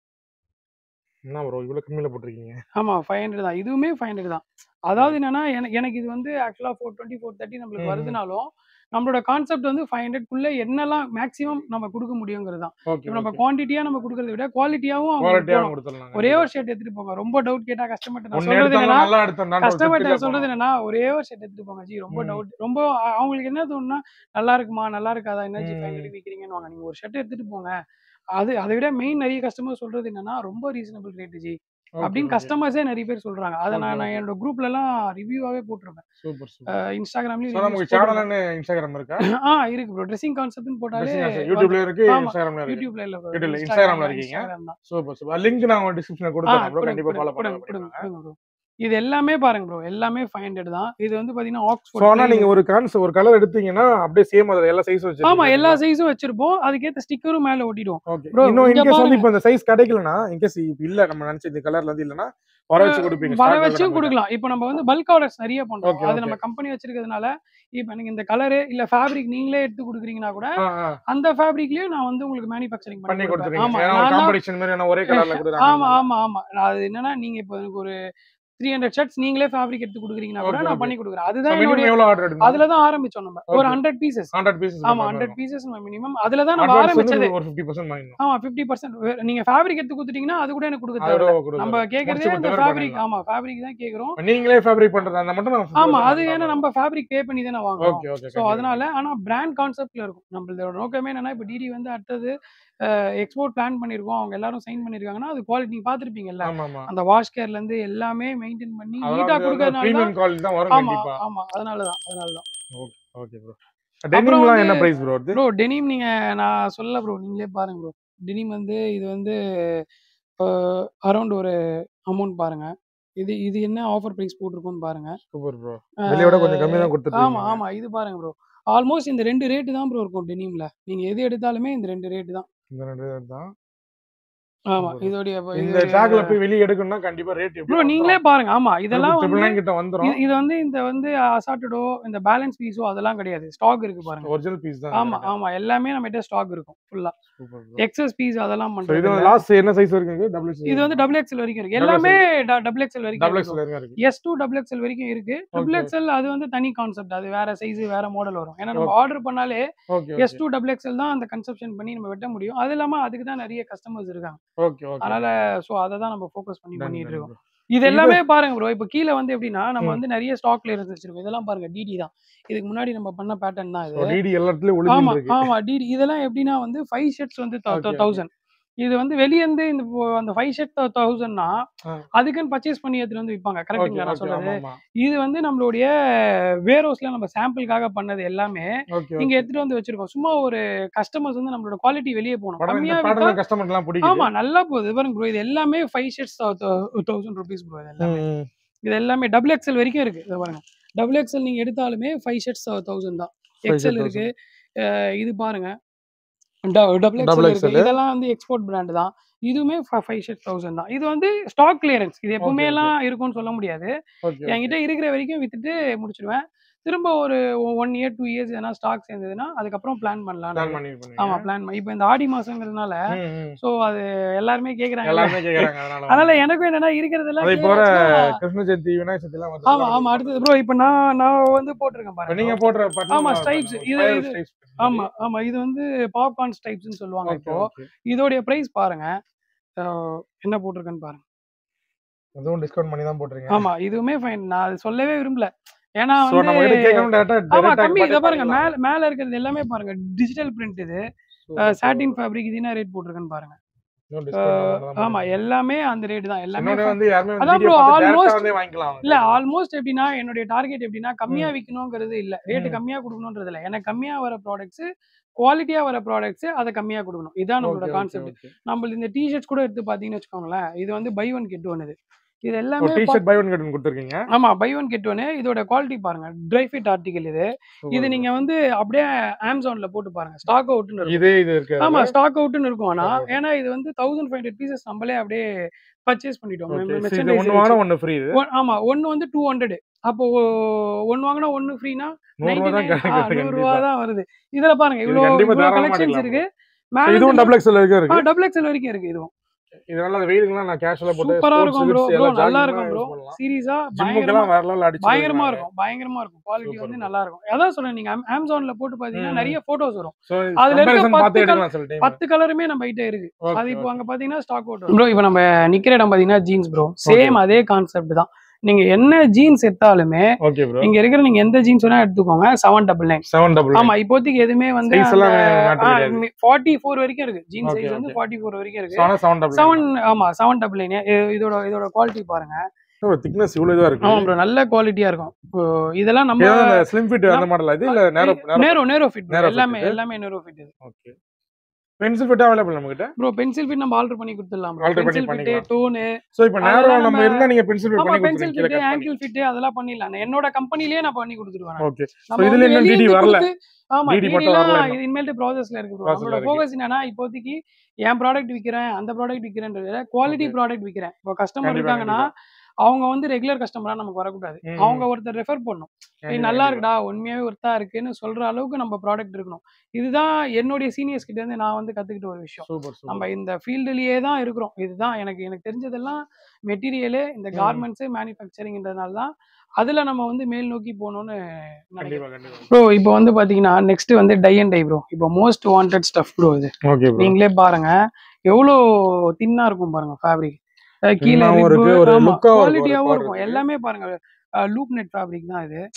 என்ன ப்ரோ இவ்வளவு கம்மியில போட்டிருக்கீங்க ஆமா ஃபைவ் ஹண்ட்ரட் தான் இதுவுமே ஃபைவ் ஹண்ட்ரட் தான் அதாவது என்னன்னா எனக்கு எனக்கு இது வந்து ஆக்சுவலா ஃபோர் டுவெண்ட்டி ஃபோர் தேர்ட்டி நம்மளுக்கு ம். வருதுனாலும் நம்மளோட கான்செப்ட் வந்து ஃபைவ் ஹண்ட்ரட்குள்ள என்னெல்லாம் மேக்ஸிமம் நம்ம கொடுக்க முடியுங்கிறது தான் ஓகே இப்போ நம்ம குவான்டிட்டியா நம்ம கொடுக்கறத விட குவாலிட்டியாவும் குவாலிட்டியா அவங்க கொடுத்துடலாம் ஒரே ஒரு ஷர்ட் எடுத்துட்டு போங்க ரொம்ப டவுட் கேட்டா கஸ்டமர்ட்ட நான் ஒன்னு சொல்றது எடுத்தாலும் என்னன்னா நல்லா எடுத்தோம்னா கஸ்டமர்ட்ட சொல்றது என்னன்னா ஒரே ஒரு ஷர்ட் எடுத்துட்டு போங்க ஜி ரொம்ப ம். டவுட் ரொம்ப அ- அவங்களுக்கு என்ன தோணுன்னா நல்லா இருக்குமா நல்லா இருக்காதா என்ன ஜி ம். ஃபைவ் ஹண்ட்ரட் விற்கிறீங்கன்னு வாங்க நீங்க ஒரு ஷர்ட் எடுத்துட்டு போங்க அது அதை விட மெயின் நிறைய கஸ்டமர் சொல்றது என்னன்னா ரொம்ப ரீசனபிள் ரேட் ஜி அப்படின்னு கஸ்டமர்ஸே நிறைய பேர் சொல்றாங்க அதை Okay, நான் நான் okay. என்னோட குரூப்ல எல்லாம் ரிவ்யூவாவே போட்டிருப்பேன் சூப்பர் சூப்பர் அஹ் சோ இன்ஸ்டாகிராம்லயும் நமக்கு reviews போட்டிருப்பேன். சேனல் இன்ஸ்டாகிராம் இருக்கா ஆ இருக்கு ப்ரோ ட்ரெஸ்ஸிங் கான்செப்ட்னு போட்டாலே யூடியூப்ல இருக்கு ஆமா. இன்ஸ்டாகிராம்ல இருக்கு யூடியூப்ல இல்ல bro. யூடியூப்ல, Instagram இன்ஸ்டாகிராம்ல தான், இருக்கீங்க? Instagram தான். சூப்பர் சூப்பர் லிங்க் நான் உங்க டிஸ்கிரிப்ஷன்ல ஆ, கொடுத்துறேன் ப்ரோ கொடுங்க, கண்டிப்பா கொடுங்க, ஃபாலோ கொடுங்க, பண்ணுங்க கொடுங்க, கொடுங்க bro. இது எல்லாமே பாருங்க ப்ரோ எல்லாமே ஃபைவ் ஹண்ட்ரட் தான் இது வந்து பாத்தீங்கன்னா சோ ஆக்ஸ்போர்ட் ஆனா நீங்க ஒரு கான்ஸ் ஒரு கலர் எடுத்தீங்கன்னா அப்படியே சேம் அதுல எல்லா சைஸ் வச்சிருக்கீங்க ஆமா எல்லா சைஸும் வச்சிருப்போம் அதுக்கேத்த ஸ்டிக்கரும் மேல ஒட்டிடுவோம் ஓகே Bro, இன்னும் இங்க இன்கேஸ் வந்து பாருங்க. இப்போ இந்த சைஸ் கிடைக்கலனா இன்கேஸ் இல்ல நம்ம நினைச்ச இந்த கலர்ல வந்து இல்லனா வர வச்சு கொடுப்பீங்க வர stock வச்சும் நம்ம கொடுக்கலாம் இப்போ நம்ம வந்து பல்க் ஆர்டர்ஸ் நிறைய பண்றோம் Okay, அது okay. நம்ம கம்பெனி வச்சிருக்கிறதுனால இப்போ எனக்கு இந்த கலரு இல்ல ஃபேப்ரிக் நீங்களே எடுத்து கொடுக்குறீங்கன்னா கூட ஆ, ஆ, அந்த ஃபேப்ரிக்லயும் நான் வந்து உங்களுக்கு மேனுஃபேக்சரிங் பண்ணி பண்ணி கொடுப்பேன் கொடுத்துருங்க ஆமா ஏன்னா நான் தான் காம்படிஷன் மாதிரி ஏன்னா ஒரே கலர்ல கொடுக்குறாங்க ஆமா ஆமா ஆமா நான் அது என்னன்னா நீங்க இப்போ எனக்கு ஒரு த்ரீ ஹண்ட்ரட் ஷர்ட்ஸ் நீங்களே ஃபேப்ரிக் எடுத்து கொடுக்குறீங்கன்னா கூட Okay, நான் okay. பண்ணி கொடுக்குறேன் அதுதான் மினிமம் என்னுடைய எவ்வளவு ஆர்டர் எடுக்கணும் அதுல தான் ஆரம்பிச்சோம் நம்ம ஒரு Okay. ஹண்ட்ரட் பீசஸ் 100 பீசஸ் ஆமா ஹண்ட்ரட் பீசஸ் மினிமம் அதுல தான் நம்ம அட்வான்ஸ் வந்து ஆரம்பிச்சது ஒரு 50% வாங்கிடணும் ஆமா ஃபிஃப்டி பர்சன்ட் நீங்க ஃபேப்ரிக் எடுத்து கொடுத்துட்டீங்கன்னா அது கூட எனக்கு கொடுக்க அதோட தேவையில்ல கொடுக்குறோம். நம்ம கேக்குறதே முடிச்சு அந்த கொடுத்தா ஃபேப்ரிக் பண்ணிடலாம். ஆமா ஃபேப்ரிக் தான் கேக்குறோம் நீங்களே ஃபேப்ரிக் பண்றதா இருந்தா மட்டும் நம்ம ஆமா அது ஏன்னா நம்ம ஃபேப்ரிக் பே பண்ணி தானே வாங்குறோம் ஓகே ஓகே ஸோ அதனால ஆனா பிராண்ட் கான்செப்ட்ல இருக்கும் நம்மளோட நோக்கமே என்னன்னா இப்போ டிடி வந்து அடுத்தது எக்ஸ்போர்ட் பிளான் பண்ணிருக்கோம் அவங்க எல்லாரும் சைன் பண்ணிருக்காங்கன்னா அது குவாலிட்டி நீங்க பாத்திருப்பீங்கல்ல ஆமா ஆமா அந்த வாஷ் கேர்ல இருந்து எல்லாமே மெயின்டைன் பண்ணி நீட்டா அதெல்லாம் கொடுக்கறதுனால தான் பிரீமியம் குவாலிட்டி தான் வரும் ஆமா கண்டிப்பா ஆமா அதனால தான் அதனால தான் ஓகே ப்ரோ டெனிம்லாம் வந்து- என்ன பிரைஸ் ப்ரோ வருது ப்ரோ டெனிம் நீங்க நான் சொல்ல ப்ரோ நீங்களே பாருங்க ப்ரோ டெனிம் வந்து இது வந்து அரௌண்ட் ஒரு அமௌண்ட் பாருங்க இது இது என்ன ஆஃபர் பிரைஸ் போட்டிருக்கோன்னு பாருங்க சூப்பர் ப்ரோ வெளியோட கொஞ்சம் கம்மி தான் கொடுத்துட்டு ஆமா ஆமா இது பாருங்க ப்ரோ ஆல்மோஸ்ட் இந்த ரெண்டு ரேட்டு தான் ப்ரோ இருக்கும் டெனிம்ல நீங்க எது எடுத்தாலுமே இந்த ரெண்டு ரேட்டு தான் இந்த ரெண்டு தான் ஆமா bro. இதோடைய இந்த டாக்ல போய் வெளிய எடுக்கணும்னா கண்டிப்பா ரேட் ப்ரோ நீங்களே பாருங்க ஆமா இதெல்லாம் ட்ரிபிள் வந்து நைன் கிட்ட வந்துரும் இது- இது வந்து இந்த வந்து அசாட்டடோ இந்த பேலன்ஸ் பீஸோ அதெல்லாம் கிடையாது ஸ்டாக் இருக்கு பாருங்க ஒரிஜினல் பீஸ் தான் ஆமா ஆமா எல்லாமே நம்ம கிட்ட ஸ்டாக் இருக்கும் ஃபுல்லா சூப்பர் எக்ஸஸ் பீஸ் அதெல்லாம் ஸோ பண்றது இது இல்ல. லாஸ்ட் என்ன சைஸ் வரைக்கும் டபுள் இது வந்து டபுள் எக்ஸ்எல் வரைக்கும் இருக்கு Double எல்லாமே டபுள் எக்ஸ்எல் வரைக்கும் டபுள் இருக்கு எக்ஸ்எல் வரைக்கும் இருக்கு எஸ் டூ டபுள் எக்ஸ்எல் வரைக்கும் இருக்கு ட்ரிபிள் Okay. எக்ஸ்எல் அது வந்து தனி கான்செப்ட் அது வேற சைஸ் வேற மாடல் வரும் ஏன்னா நம்ம Okay. ஆர்டர் பண்ணாலே okay S two double XL தான் அந்த கன்செப்ஷன் பண்ணி நம்ம வெட்ட முடியும் அது இல்லாம அதுக்கு தான் நிறைய கஸ்டமர்ஸ் இருக்காங்க ஓகே ஓகே அதனால சோ அதை தான் நம்ம ஃபோக்கஸ் பண்ணி பண்ணிட்டு இருக்கோம் இது எல்லாமே பாருங்க ப்ரோ இப்போ கீழே வந்து எப்படின்னா நம்ம ம். வந்து நிறைய ஸ்டாக்ல இருந்து வச்சிருக்கோம் இதெல்லாம் பாருங்க டிடி தான் இதுக்கு முன்னாடி நம்ம பண்ண பேட்டர்ன் தான் இது டிடி எல்லா இடத்துலயும் ஆமா ஒளிஞ்சு இருக்கு ஆமா டிடி இதெல்லாம் எப்படின்னா வந்து ஃபைவ் ஷர்ட்ஸ் வந்து Okay, okay. தௌசண்ட் இது வந்து வெளிய இருந்து இந்த இப்போ அந்த ஃபைவ் ஷர்ட் தௌசண்ட்னா ஆ. அதுக்குன்னு பர்ச்சேஸ் பண்ணி எடுத்துட்டு வந்து விற்பாங்க ஓகே கரெக்டுங்களா நான் ஓகே சொல்றது ஆமா ஆமா இது வந்து நம்மளுடைய வேர் ஹவுஸ்ல நம்ம சாம்பிளுக்காக பண்ணது எல்லாமே ஓகே இங்க எடுத்துட்டு வந்து வச்சிருக்கோம் சும்மா ஒரு கஸ்டமர்ஸ் வந்து நம்மளோட குவாலிட்டி வெளியே போகணும் படம் கம்மியா இந்த வித்தா பாடலாம் கஸ்டமர்லாம் பிடிக்குது ஆமா நல்லா போகுது பாருங்க ப்ரோ இது எல்லாமே five shirts thousand rupees bro இது எல்லாமே ம், ம். இது எல்லாமே டபுள் எக்ஸ்எல் வரைக்கும் இருக்கு இதை பாருங்க டபுள் எக்ஸ்எல் நீங்க எடுத்தாலுமே ஃபைவ் ஷர்ட்ஸ் தௌசண்ட் தான் எக்ஸ்எல் இருக்கு அஹ் இது பாருங்க டபுள் Double எக்ஸ்எல் XL. இருக்கு இதெல்லாம் வந்து எக்ஸ்போர்ட் பிராண்ட் தான் இதுவுமே ஃபைவ் ஷர்ட் தௌசண்ட் தான் இது வந்து ஸ்டாக் கிளியரன்ஸ் இது எப்பவுமே okay. எல்லாம் இருக்கும்னு சொல்ல முடியாது ஓகே ஓகே. என்கிட்ட இருக்கிற வரைக்கும் வித்துட்டு முடிச்சிடுவேன் திரும்ப ஒரு ஒன் இயர் டூ இயர்ஸ் எதனா ஸ்டாக் சேர்ந்ததுன்னா அதுக்கப்புறம் பிளான் பண்ணலாம் Plan நாங்க. பண்ணி பண்ணி ஆமா பிளான் இப்போ இந்த ஆடி மாசங்கிறதுனால ம், ம். ஸோ அது எல்லாருமே கேக்குறாங்க எல்லாருமே கேக்குறாங்க அதனால அதனால எனக்கும் என்னன்னா இருக்கிறதெல்லாம் அது இப்போ வர clear கிருஷ்ண ஜெயந்தி விநாயகர் சதுர்த்தி எல்லாம் வருது. ஆமா ஆமா அடுத்தது ப்ரோ இப்போ நான் நான் வந்து போட்டிருக்கேன் இப்ப பாருங்க நீங்க போடுற பட்டன் ஆமா, தான் stripes. பாருங்க. இது- Five இது- stripes. ஆமா ஆமா இது வந்து பாப்கார்ன் ஸ்டைப்ஸ்னு சொல்லுவாங்க ஓகே இப்போ ஓகே இதோடைய பிரைஸ் பாருங்க அஹ் என்ன போட்டிருக்கேன்னு பாருங்க அதுவும் டிஸ்கவுண்ட் பண்ணி தான் போட்டுருங்க ஆமா இதுவுமே ஃபைன் நான் அது சொல்லவே விரும்பல ஏன்னா சோ நம்ம கிட்ட வந்து கேட்கணும் டேரக்டா ஆமா கம்மி இதை பாருங்க மேல மேல இருக்கிறது எல்லாமே பாருங்க டிஜிட்டல் பிரிண்ட் இது சாட்டின் ஃபேப்ரிக் இது என்ன ரேட் போட்டிருக்குன்னு பாருங்க இன்னும் discount தான் தான் ஆமா பண்ணுவாங்க. எல்லாமே அந்த ரேட் தான் எல்லாமே இன்னொன்னு வந்து யாருமே வந்து அதான் video bro, பார்த்து direct ஆ almost- வந்தே வாங்கிக்கலாம் இல்ல ஆல்மோஸ்ட் எப்படின்னா என்னுடைய டார்கெட் எப்படின்னா கம்மியா விக்கணுங்கிறது இல்ல ரேட் ம். கம்மியா கொடுக்கணும்ன்றது இல்ல எனக்கு கம்மியா வர ப்ராடக்ட்ஸ் குவாலிட்டியா வர ப்ராடக்ட்ஸ் அதை கம்மியா கொடுக்கணும் இதான் நம்மளோட கான்செப்ட் நம்ம இந்த டிஷர்ட்ஸ் கூட எடுத்து பாத்தீங்கன்னு வச்சுக்கோங்களேன் இது வந்து பை ஒன் கெட் ஒன் இது இது எல்லாமே பா- T-shirt buy one get one கொடுத்துருக்கீங்க ஆமா பை ஒன் கெட் ஒன்னு இதோட குவாலிட்டி பாருங்க ட்ரை ஃபிட் ஆர்டிகல் இது இது நீங்க வந்து அப்படியே அமேசான்ல போட்டு பாருங்க ஸ்டாக் அவுட்னு இருக்கும் இதே இது இருக்கு ஆமா ஸ்டாக் அவுட்னு இருக்கும் ஆனா Okay. ஏன்னா இது வந்து தௌசண்ட் ஃபைவ் ஹண்ட்ரட் பீசஸ் நம்மளே அப்படியே பர்ச்சேஸ் பண்ணிட்டோம் Okay. Me- So இது merchandise ஒண்ணு வச்சு. வாங்கினா ஒண்ணு ஃப்ரீ இது ஒன்- ஆமா ஒன்னு வந்து டூ ஹண்ட்ரட் அப்போ ஒன்னு வாங்கினா ஒன்னு ஃப்ரீனா நூறு ரூபா தான் கிடைக்குது நூறு ரூபா கண்டிப்பா தான் வருது இதுல பாருங்க இது இவ்வளவு கண்டிப்பா இவ்வளவு தாராளமா கலெக்ஷன்ஸ் எடுக்கலாம் இருக்கு So இதுவும் டபுள் எக்ஸ்எல் வரைக்கும் இருக்கு டபுள் எக்ஸ்எல் வரைக்கும் இருக்கு இதுவும் இதனால அந்த வெயிலுக்குலாம் நான் கேஷுவலா போட்டு சூப்பரா sports இருக்கும் ப்ரோ boots ப்ரோ எல்லாம் நல்லா jogging இருக்கும் எல்லாம் ப்ரோ use பண்ணலாம். சீரியஸா பயங்கரமா ஜிம்முக்கெல்லாம் வேற லெவல் அடிச்சு பயங்கரமா போயிருக்காங்க. இருக்கும் பயங்கரமா இருக்கும் குவாலிட்டி Super வந்து bro. நல்லா இருக்கும் அதான் சொல்றேன் நீங்க Am- Amazonல போட்டு பாத்தீங்கன்னா ம். நிறைய போட்டோஸ் வரும் So, அதுல இருக்க comparison பத்து பார்த்தே colour- எடுக்கலாம் சில time. பத்து கலருமே நம்ம கிட்ட இருக்கு Okay, அது இப்போ okay. அங்க பாத்தீங்கன்னா ஸ்டாக் அவுட் ப்ரோ இப்போ நம்ம நிக்கிற இடம் பாத்தீங்கன்னா ஜீன்ஸ் ப்ரோ சேம் அதே கான்செப்ட் தான் நீங்க என்ன ஜீன்ஸ் எடுத்தாலுமே Okay bro. இங்க இருக்கிற நீங்க எந்த ஜீன்ஸ் வேணா எடுத்துக்கோங்க seven double nine Seven double nine. ஆமா இப்போதைக்கு எதுவுமே வந்து Size எல்லாம் matter கிடையாது. ஃபார்ட்டி ஃபோர் வரைக்கும் இருக்கு ஜீன் Okay, சைஸ் வந்து okay. ஃபார்ட்டி ஃபோர் வரைக்கும் So, இருக்கு ஆனா seven double nine. செவன் ஆமா செவன் டபுள் நைன் இதோட இதோட குவாலிட்டி பாருங்க ஓ, thickness இவ்வளவு இதுவா இருக்கு. ஆமா ப்ரோ நல்ல குவாலிட்டியா இருக்கும் இப்போ இதெல்லாம் நம்ம ஏதாவது அந்த slim fit அந்த model ஆ இது இல்ல narrow- narrow- நேரோ நேரோ ஃபிட் Narrow fit எல்லாமே இது? எல்லாமே நேரோ ஃபிட் இது Okay. pencil fit available நம்ம கிட்ட? ப்ரோ பென்சில் ஃபிட் நம்ம ஆல்டர் பண்ணி கொடுத்துடலாம் Alter பண்ணி பென்சில் ஃபிட் பண்ணிக்கலாம். டோனு So, இப்ப அதெல்லாம் narrow நம்ம நம்ம- இருந்தா நீங்க pencil fit ஆமா பண்ணி பென்சில் கொடுத்துருவீங்க, கீழே ஃபிட் cut பண்ணி. ஆங்கிள் ஃபிட் அதெல்லாம் பண்ணிடலாம் நான் என்னோட கம்பெனிலேயே நான் பண்ணி கொடுத்துருவேன் Okay. நம்ம இதுல வந்து இன்னும் வெளிய DD இருந்து வரல. கொடுத்து- ஆமா DD DD மட்டும் லாம் வரல இன்னும். இது இனிமேல்ட்டு ப்ராசஸ்ல இருக்கு bro. Process ல நம்மளோட இருக்கு. ஃபோக்கஸ் என்னன்னா இப்போதைக்கு என் ப்ராடக்ட் விக்கிறேன் அந்த ப்ராடக்ட் விக்கிறேன்றது குவாலிட்டி Okay. ப்ராடக்ட் விக்கிறேன் இப்போ கஸ்டமர் கண்டிப்பா, இருக்காங்கன்னா அவங்க வந்து ரெகுலர் கஸ்டமரா நமக்கு வரக்கூடாது ம், அவங்க ஒருத்தர் ரெஃபர் பண்ணும் ஏய் கண்டிப்பா, நல்லா கண்டிப்பா. இருக்குடா உண்மையாவே ஒருத்தா இருக்குன்னு சொல்ற அளவுக்கு நம்ம ப்ராடக்ட் இருக்கணும் இதுதான் என்னுடைய சீனியர்ஸ் கிட்ட இருந்து நான் வந்து கத்துக்கிட்ட ஒரு விஷயம் Super, super. நம்ம இந்த ஃபீல்டுலயே தான் இருக்கிறோம் இதுதான் எனக்கு எனக்கு தெரிஞ்சதெல்லாம் மெட்டீரியலு இந்த ம். கார்மெண்ட்ஸ் மேனுஃபேக்சரிங்ன்றதுனால தான் அதுல நம்ம வந்து மேல் நோக்கி போகணும்னு நினைக்கிறேன் கண்டிப்பா, கண்டிப்பா. ப்ரோ இப்போ வந்து பாத்தீங்கன்னா நெக்ஸ்ட் வந்து டை அண்ட் டை ப்ரோ இப்போ மோஸ்ட் வாண்டட் ஸ்டஃப் ப்ரோ இது Okay bro. நீங்களே பாருங்க எவ்வளோ தின்னா இருக்கும் பாருங்க ஃபேப்ரிக் கீழே தின்னாவும் இருக்கு, ஒரு look-ஆவும் இருக்கும், ஒரு குவாலிட்டியாவும் power இருக்கும் இருக்கு. எல்லாமே பாருங்க லூப் நெட் ஃபேப்ரிக் தான் இது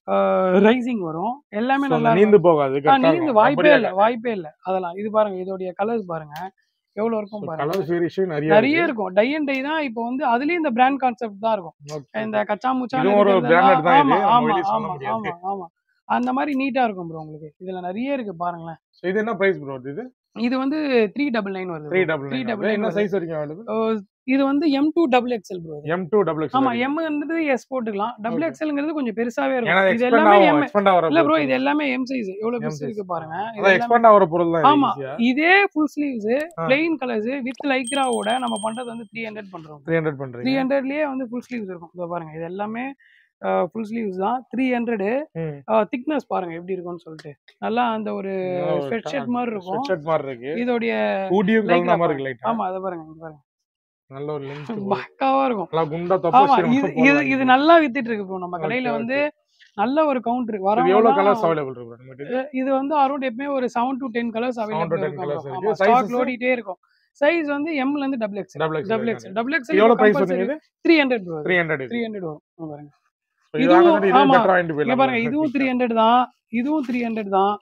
ரைசிங் வரும் எல்லாமே So, நல்லா அந்த இருக்கும். நீந்து போகாது ஆ, correct ஆ நீந்து இருக்கும். வாய்ப்பே அப்படியே இல்ல வாய்ப்பே இல்ல அதெல்லாம் இது பாருங்க இதோடைய கலர்ஸ் பாருங்க எவ்வளவு இருக்கும் So, பாருங்க colours variation நிறைய நிறைய இருக்கு. இருக்கும் டை அண்ட் டை தான் இப்போ வந்து அதுலயும் இந்த பிராண்ட் கான்செப்ட் தான் இருக்கும் Okay. இந்த கச்சா முச்சா இதுவும் ஒரு branded தான் இது, ஆமா நம்ம ஆமா வெளிய சொல்ல ஆமா முடியாது. ஆமா ஆமா அந்த மாதிரி நீட்டா இருக்கும் ப்ரோ உங்களுக்கு இதுல நிறைய இருக்கு பாருங்களேன் So, இது என்ன price bro இது? இது வந்து த்ரீ டபுள் நைன் வருது Three bro. double Three nine. double nine என்ன வருது. size வரைக்கும் available? அஹ் இது வந்து M two double XL bro M2 double XL ஆமா வரைக்கும். எம்ன்றது எஸ் போட்டுக்கலாம் டபுள் Okay. எக்ஸ்எல்ங்கிறது கொஞ்சம் பெருசாவே ஏன்னா இருக்கும் இது expand எல்லாமே ஆகும், எம் expand ஆகுற இல்ல ப்ரோ பொருள் இது எல்லாமே எம் சைஸ் எவ்வளவு M பெருசு size. இருக்கு பாருங்க இது அதான் எல்லாமே- expand ஆகுற பொருள் தான் ஆமா easy-ஆ. இதே ஃபுல் ஸ்லீவ்ஸ் ஆ. பிளெயின் கலர்ஸ் வித் லைக்ராவோட நம்ம பண்றது வந்து த்ரீ ஹண்ட்ரட் பண்றோம் 300 த்ரீ பண்றீங்க. ஹண்ட்ரட்லயே வந்து ஃபுல் ஸ்லீவ்ஸ் இருக்கும் இதோ பாருங்க இது எல்லாமே ஃபுல் ஸ்லீவ்ஸ் தான் த்ரீ ஹண்ட்ரடு ம். திக்னஸ் பாருங்க எப்படி இருக்கும்னு சொல்லிட்டு நல்லா அந்த ஒரு நல்லா ஒரு ஸ்வெட் ஷர்ட் மாதிரி இருக்கும் sweatshirt மாதிரி இருக்கு. இதோடைய ஊடியும் Lycra கலந்த மாதிரி பாருங்க. இருக்கு light-ஆ. ஆமா அதை பாருங்க இங்க பாருங்க நல்ல ஒரு length bro. பக்காவா இருக்கும் நல்லா குண்டா தொப்பை ஆமா சீரம் இது போடலாம் இது இது. இது நல்லா வித்துட்டு இருக்கு ப்ரோ நம்ம Okay, கடையில okay. வந்து நல்ல ஒரு கவுண்டர் இது எவ்வளவு வரவங்க கலர்ஸ் அவைலபிள் இருக்கு bro நம்மகிட்ட இது? இது வந்து அரௌண்ட் எப்பவுமே ஒரு seven to ten colours to available 10 இருக்கும் colours bro. இருக்கு. ஆமா ஸ்டாக் Sizes? ஓடிட்டே இருக்கும் சைஸ் வந்து எம்ல இருந்து double X Double XL double வரைக்கும் எக்ஸ் டபுள் எக்ஸ் இது எவ்வளவு price சொன்னீங்க இது? த்ரீ ஹண்ட்ரட் ப்ரோ 300 இது. த்ரீ ஹண்ட்ரட் வரும் இங்க பாருங்க So, இது இதுவும் வாங்குறது இது ஆமா. better ஆ வாங்கிட்டு இங்க போயிடலாம் பாருங்க bro. இதுவும் த்ரீ ஹண்ட்ரட் தான் இதுவும் த்ரீ ஹண்ட்ரட் தான்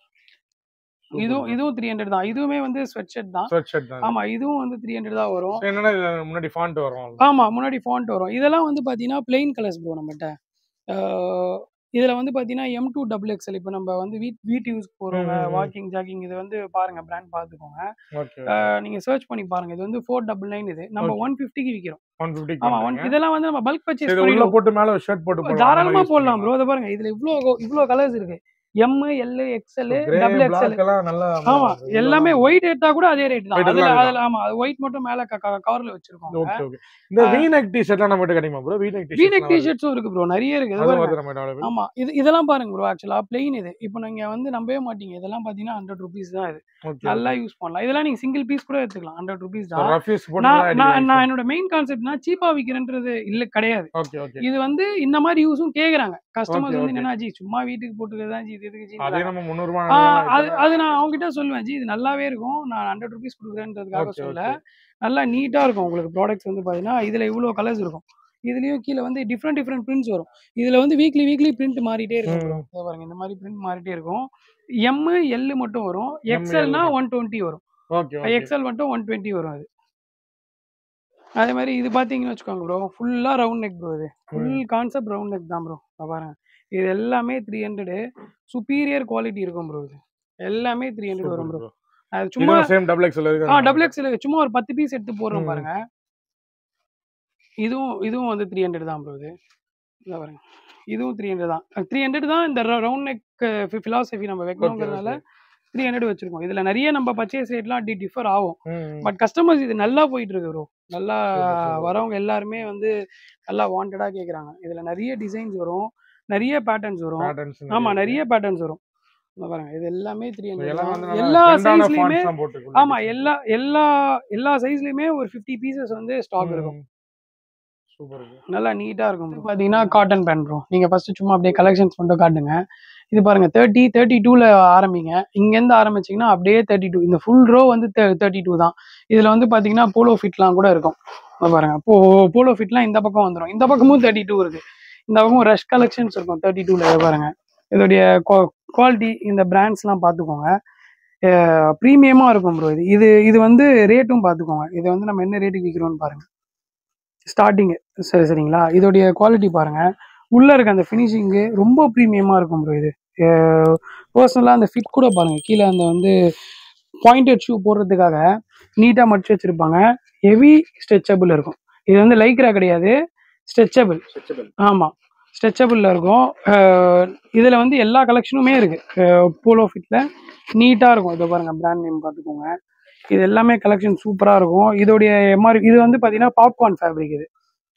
Super இதுவும் bro. இதுவும் த்ரீ ஹண்ட்ரட் தான் இதுவுமே வந்து ஸ்வெட் ஷர்ட் தான் Sweatshirt தான். ஆமா இதுவும் வந்து த்ரீ ஹண்ட்ரட் தான் வரும் So, என்னன்னா இது முன்னாடி font வரும் அவ்வளவுதான். ஆமா முன்னாடி ஃபாண்ட் வரும் இதெல்லாம் வந்து பாத்தீங்கன்னா பிளெயின் கலர்ஸ் ப்ரோ நம்மகிட்ட அஹ் இதுல வந்து பாத்தீங்கன்னா எம் டூ டபுள் எக்ஸ்எல் இப்போ நம்ம வந்து வீட் வீட் யூஸ் போறவங்க ம், ம், ம். வாக்கிங் ஜாக்கிங் இது வந்து பாருங்க பிராண்ட் பாத்துக்கோங்க Okay, okay. அஹ் நீங்க சர்ச் பண்ணி பாருங்க இது வந்து ஃபோர் டபுள் நைன் இது நம்ம Okay. ஒன் ஃபிஃப்டிக்கு விற்கிறோம் 150 க்கு ஆமா ஒன் பண்றீங்க. இதெல்லாம் வந்து நம்ம பல்க் So, பர்ச்சேஸ் இது உள்ள பண்ணிடுவோம் போட்டு மேல ஒரு ஷர்ட் போட்டு போடலாம். தாராளமா அந்த மாதிரி use போடலாம் ப்ரோ பண்ணிக்கலாம். இதை பாருங்க இதுல இவ்ளோ இவ்ளோ கலர்ஸ் இருக்கு M L XL So, grey, double XL black எல்லாம் நல்லா ஆமா இவ்வளவு எல்லாமே ஒயிட் எடுத்தா கூட அதே ரேட் தான் White அதுல எல்லாம் அதுல ஆமா அது ஒயிட் மட்டும் மேல கவர்ல வச்சிருக்கோம் Okay, okay. இந்த V-neck t-shirtலாம் நம்மகிட்ட கிடைக்குமா bro? V-neck t-shirts வீனெக் எல்லாம் டிஷர்ட்ஸும் இருக்கு ப்ரோ நிறைய இருக்கு இது அது பாருங்க வருது நம்மகிட்ட available. ஆமா இது இதெல்லாம் பாருங்க ப்ரோ ஆக்சுவலா பிளெயின் இது இப்போ நீங்க வந்து நம்பவே மாட்டீங்க இதெல்லாம் பாத்தீங்கன்னா ஹண்ட்ரட் ருபீஸ் தான் இது Okay. நல்லா யூஸ் பண்ணலாம் இதெல்லாம் நீங்க சிங்கிள் பீஸ் கூட எடுத்துக்கலாம் ஹண்ட்ரட் ருபீஸ் So, தான் rough use போட்டு நான் நல்லா நான் அடிக்கலாம். நான் என்னோட மெயின் கான்செப்ட்னா சீப்பா விக்கிறேன்றது இல்ல கிடையாது Okay, okay. இது வந்து இந்த மாதிரி யூஸும் கேக்குறாங்க கஸ்டமர்ஸ் Okay, வந்து okay. என்னன்னா ஜி சும்மா வீட்டுக்கு போட்டுக்கிறது தான் ஜி இது எதுக்கு ஜி அதே நம்ம 300 ரூபாய் ஆ, வாங்கினா அது இப்ப அது நான் அவங்க கிட்ட சொல்லுவேன் ஜி இது நல்லாவே இருக்கும் நான் ஹண்ட்ரட் ருபீஸ் கொடுக்குறேன்றதுக்காக Okay, சொல்ல okay. நல்லா நீட்டா இருக்கும் உங்களுக்கு ப்ராடக்ட்ஸ் வந்து பாத்தீங்கன்னா இதுல இவ்வளவு கலர்ஸ் இருக்கும் இதுலயும் கீழே வந்து டிஃப்ரெண்ட் டிஃப்ரெண்ட் பிரிண்ட்ஸ் வரும் இதுல வந்து வீக்லி வீக்லி பிரிண்ட் மாறிட்டே இருக்கும் bro. ம். இதோ பாருங்க இந்த மாதிரி பிரிண்ட் மாறிட்டே இருக்கும் எம் எல் மட்டும் வரும் M, எக்ஸ்எல்னா L. ஒன் டுவெண்ட்டி வரும் Okay, okay. எக்ஸ்எல் மட்டும் ஒன் டுவெண்ட்டி வரும் அது அதே மாதிரி இது பார்த்தீங்கன்னு வச்சுக்கோங்க ப்ரோ ஃபுல்லாக ரவுண்ட் நெக் ப்ரோ இது ஃபுல் கான்செப்ட் ரவுண்ட் நெக் தான் ப்ரோ பாருங்க இது எல்லாமே த்ரீ ஹண்ட்ரடு சுப்பீரியர் குவாலிட்டி இருக்கும் ப்ரோ இது எல்லாமே த்ரீ ஹண்ட்ரட் வரும் ப்ரோ அது சும்மா இதுவும் சேம் டபுள் எக்ஸ்எல் ஆ டபுள் எக்ஸ்எல் சும்மா ஒரு பத்து பீஸ் எடுத்து போடுறோம் ம். பாருங்க இதுவும் இதுவும் வந்து த்ரீ ஹண்ட்ரட் தான் ப்ரோ இது இந்த பாருங்க இதுவும் த்ரீ ஹண்ட்ரட் தான் த்ரீ ஹண்ட்ரட் தான் இந்த ரவுண்ட் நெக் ஃபிலாசபி நம்ம வைக்கணுங்கிறதுனால த்ரீ ஹண்ட்ரட் வச்சிருக்கோம் இதுல நிறைய நம்ம பர்ச்சேஸ் ரேட்லாம் டி டிஃபர் ஆகும் பட் கஸ்டமர்ஸ் இது நல்லா போயிட்டு இருக்கு ப்ரோ நல்லா Super, super. வரவங்க எல்லாருமே வந்து நல்லா வாண்டடா கேக்குறாங்க இதுல நிறைய டிசைன்ஸ் வரும் நிறைய பேட்டர்ன்ஸ் வரும் ஆமா நிறைய பேட்டர்ன்ஸ் வரும் இந்த பாருங்க இது எல்லாமே த்ரீ ஹண்ட்ரட் எல்லா சைஸ்லயுமே ஆமா எல்லா எல்லா எல்லா சைஸ்லயுமே ஒரு ஃபிஃப்டி பீசஸ் வந்து ஸ்டாக் இருக்கும் சூப்பர் நல்லா நீட்டா இருக்கும் bro. பாத்தீங்கன்னா காட்டன் பேண்ட் ப்ரோ நீங்க ஃபர்ஸ்ட் சும்மா அப்படியே கலெக்ஷன்ஸ் மட்டும் காட்டுங்க இது பாருங்க தேர்ட்டி தேர்ட்டி டூல ஆரம்பிங்க இங்க இருந்து ஆரம்பிச்சீங்கன்னா அப்படியே தேர்ட்டி டூ இந்த ஃபுல் ரோ வந்து தேர்ட்டி டூ தான் இதுல வந்து பாத்தீங்கன்னா போலோ ஃபிட்லாம் கூட இருக்கும் இங்க பாருங்க போ போலோ ஃபிட்லாம் இந்த பக்கம் வந்துடும் இந்த பக்கமும் தேர்ட்டி டூ இருக்கு இந்த பக்கம் ரஷ் கலெக்ஷன்ஸ் இருக்கும் தேர்ட்டி டூல பாருங்க இதோடைய குவாலிட்டி இந்த பிராண்ட்ஸ்லாம் பார்த்துக்கோங்க ப்ரீமியமாக இருக்கும் ப்ரோ இது இது இது வந்து ரேட்டும் பார்த்துக்கோங்க இதை வந்து நம்ம என்ன ரேட்டுக்கு விற்கிறோம்னு பாருங்க ஸ்டார்டிங்கு சரி சரிங்களா இதோடைய குவாலிட்டி பாருங்க உள்ள இருக்க அந்த ஃபினிஷிங்கு ரொம்ப ப்ரீமியமாக இருக்கும் ப்ரோ இது பர்சனலாக அந்த ஃபிட் கூட பாருங்க கீழே அந்த வந்து பாயிண்டட் ஷூ போடுறதுக்காக நீட்டாக மடிச்சு வச்சிருப்பாங்க ஹெவி ஸ்ட்ரெச்சபிள் இருக்கும் இது வந்து லைக்ரா கிடையாது ஸ்ட்ரெச்சபிள் ஆமாம் ஸ்ட்ரெச்சபிளில் இருக்கும் இதில் வந்து எல்லா கலெக்ஷனுமே இருக்குது போலோ ஃபிட்டில் நீட்டாக இருக்கும் இதை பாருங்கள் பிராண்ட் நேம் பார்த்துக்கோங்க இது எல்லாமே கலெக்ஷன் சூப்பராக இருக்கும் இதோடைய எம்ஆர் இது வந்து பார்த்தீங்கன்னா பாப்கார்ன் ஃபேப்ரிக் இது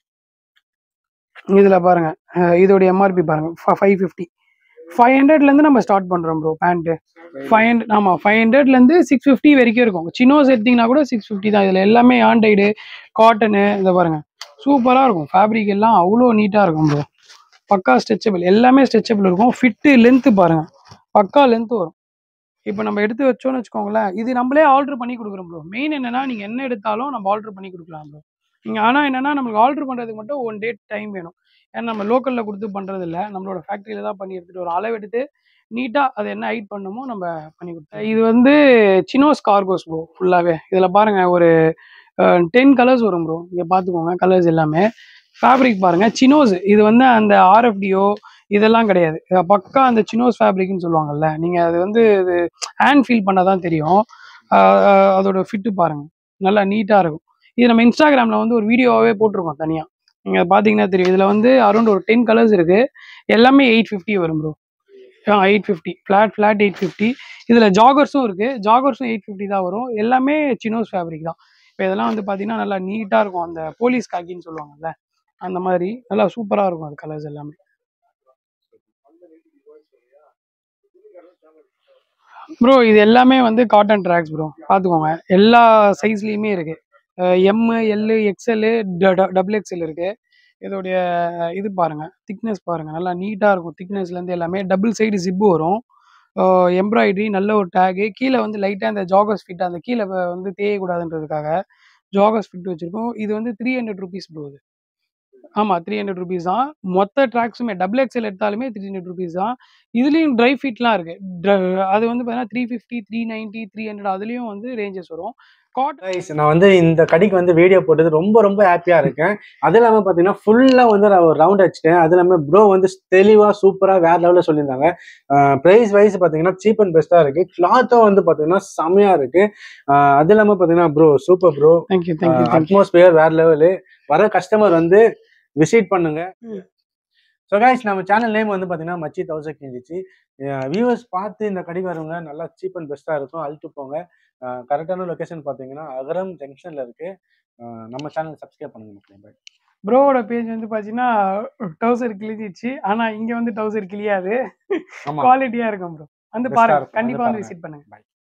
இதில் பாருங்க அஹ் இதோடைய எம்ஆர்பி பாருங்க ஃபைவ் ஃபிஃப்டி ஃபைவ் ஹண்ட்ரட்லேருந்து நம்ம ஸ்டார்ட் பண்ணுறோம் ப்ரோ பேண்ட்டு ஃபைவ் ஹண்ட்ரட் ஆமாம் ஃபைவ் ஹண்ட்ரட்லேருந்து சிக்ஸ் ஃபிஃப்டி வரைக்கும் இருக்கும் சின்னோஸ் எடுத்தீங்கன்னா கூட சிக்ஸ் ஃபிஃப்டி தான் இதில் எல்லாமே ஆண்டைடு காட்டனு இதை பாருங்க சூப்பராக இருக்கும் ஃபேப்ரிக் எல்லாம் அவ்வளோ நீட்டாக இருக்கும் ப்ரோ பக்கா ஸ்ட்ரெச்சபிள் எல்லாமே ஸ்ட்ரெச்சபிள் இருக்கும் ஃபிட்டு லென்த்து பாருங்க பக்கா லென்த்து வரும் இப்போ நம்ம எடுத்து வச்சோம்னு வச்சுக்கோங்களேன் இது நம்மளே ஆல்டர் பண்ணி கொடுக்குறோம் ப்ரோ மெயின் என்னன்னா நீங்கள் என்ன எடுத்தாலும் நம்ம ஆல்டர் பண்ணி கொடுக்கலாம் ப்ரோ நீங்கள் ஆனால் என்னன்னா நம்மளுக்கு ஆல்டர் பண்ணுறதுக்கு மட்டும் ஒன் டேட் டைம் வேணும் ஏன்னா நம்ம லோக்கலில் கொடுத்து பண்ணுறது இல்லை நம்மளோட ஃபேக்ட்ரியில் தான் பண்ணி எடுத்துகிட்டு வரோம் அளவு எடுத்து நீட்டாக அது என்ன ஹைட் பண்ணணுமோ நம்ம பண்ணி கொடுத்தோம் இது வந்து சினோஸ் கார்கோஸ் ப்ரோ ஃபுல்லாகவே இதில் பாருங்கள் ஒரு டென் கலர்ஸ் வரும் ப்ரோ இங்கே பார்த்துக்கோங்க கலர்ஸ் எல்லாமே ஃபேப்ரிக் பாருங்கள் சினோஸ் இது வந்து அந்த ஆர்எஃப்டிஓ இதெல்லாம் கிடையாது இது பக்கா அந்த சினோஸ் ஃபேப்ரிக்னு சொல்லுவாங்கல்ல நீங்கள் அது வந்து இது ஹேண்ட் ஃபீல் பண்ணால் தான் தெரியும் ஆஹ் ஆஹ் அதோட ஃபிட்டு பாருங்கள் நல்லா நீட்டாக இருக்கும் இது நம்ம இன்ஸ்டாகிராமில் வந்து ஒரு வீடியோவாகவே போட்டிருக்கோம் தனியாக நீங்கள் பார்த்தீங்கன்னா தெரியும் இதில் வந்து அரௌண்ட் ஒரு டென் கலர்ஸ் இருக்குது எல்லாமே எயிட் ஃபிஃப்டி வரும் ப்ரோ ஆ eight fifty flat flat eight fifty இதில் ஜாகர்ஸும் இருக்குது ஜாகர்ஸும் எயிட் ஃபிஃப்டி தான் வரும் எல்லாமே சினோஸ் ஃபேப்ரிக் தான் இப்போ இதெல்லாம் வந்து பார்த்தீங்கன்னா நல்லா நீட்டாக இருக்கும் அந்த போலீஸ் காக்கின்னு சொல்லுவாங்கல்ல அந்த மாதிரி நல்லா சூப்பராக இருக்கும் அது கலர்ஸ் எல்லாமே ப்ரோ இது எல்லாமே வந்து காட்டன் ட்ராக்ஸ் ப்ரோ பார்த்துக்கோங்க எல்லா சைஸ்லேயுமே இருக்கு M L XL double XL இருக்கு இதோடைய இது பாருங்க திக்னஸ் பாருங்க நல்லா நீட்டாக இருக்கும் திக்னஸ்லேருந்து எல்லாமே டபுள் சைடு ஜிப்பு வரும் எம்ப்ராய்டரி நல்ல ஒரு டேகு கீழே வந்து லைட்டாக இந்த ஜாகர்ஸ் ஃபிட் அந்த கீழே வ- வந்து தேயக்கூடாதுன்றதுக்காக ஜாகர்ஸ் ஃபிட் வச்சிருக்கோம் இது வந்து த்ரீ ஹண்ட்ரட் ருபீஸ் ப்ரோ இது ஆமாம் த்ரீ ஹண்ட்ரட் ருபீஸ் தான் மொத்த ட்ராக்ஸுமே டபுள் எக்ஸ்எல் எடுத்தாலுமே த்ரீ ஹண்ட்ரட் ருபீஸ் தான் இதுலேயும் ட்ரை ஃபிட்லாம் இருக்கு Dry- அது வந்து பார்த்தீங்கன்னா three fifty three ninety three hundred அதுலேயும் வந்து ரேஞ்சஸ் வரும் காட்டன் Guys, நான் வந்து இந்த கடைக்கு வந்து வீடியோ போட்டது ரொம்ப ரொம்ப ஹாப்பியா இருக்கேன் அது இல்லாம பாத்தீங்கன்னா ஃபுல்லா வந்து நான் ஒரு ரவுண்ட் அடிச்சிட்டேன் அது இல்லாம ப்ரோ வந்து தெளிவா சூப்பரா வேற லெவல்ல சொல்லியிருந்தாங்க பிரைஸ் வைஸ் பாத்தீங்கன்னா சீப் அண்ட் பெஸ்டா இருக்கு கிளாத்தும் வந்து பாத்தீங்கன்னா செமையா இருக்கு ஆஹ் அது இல்லாம பாத்தீங்கன்னா bro super bro thank you thank you thank you atmosphere வேற லெவலு வர கஸ்டமர் வந்து விசிட் பண்ணுங்க ம். ஸோ கைஸ் நம்ம சேனல் நேம் வந்து பார்த்தீங்கன்னா மச்சி தௌசண்ட் கிஞ்சிச்சு வியூவர்ஸ் பார்த்து இந்த கடைக்கு வரவங்க நல்லா சீப் அண்ட் பெஸ்ட்டாக இருக்கும் அழுத்து போங்க கரெக்டான லொக்கேஷன் பார்த்தீங்கன்னா அகரம் ஜங்ஷனில் இருக்கு அஹ் நம்ம சேனல் சப்ஸ்கிரைப் பண்ணுங்க மக்களே Bye. ப்ரோவோட பேஜ் வந்து பார்த்தீங்கன்னா டவுசர் கிழிச்சிச்சு ஆனால் இங்கே வந்து டவுசர் கிழியாது ஆமா குவாலிட்டியாக இருக்கும் ப்ரோ வந்து Best ஆ பாருங்க இருக்கும். கண்டிப்பாக வந்து வந்து விசிட் பண்ணுங்க Bye.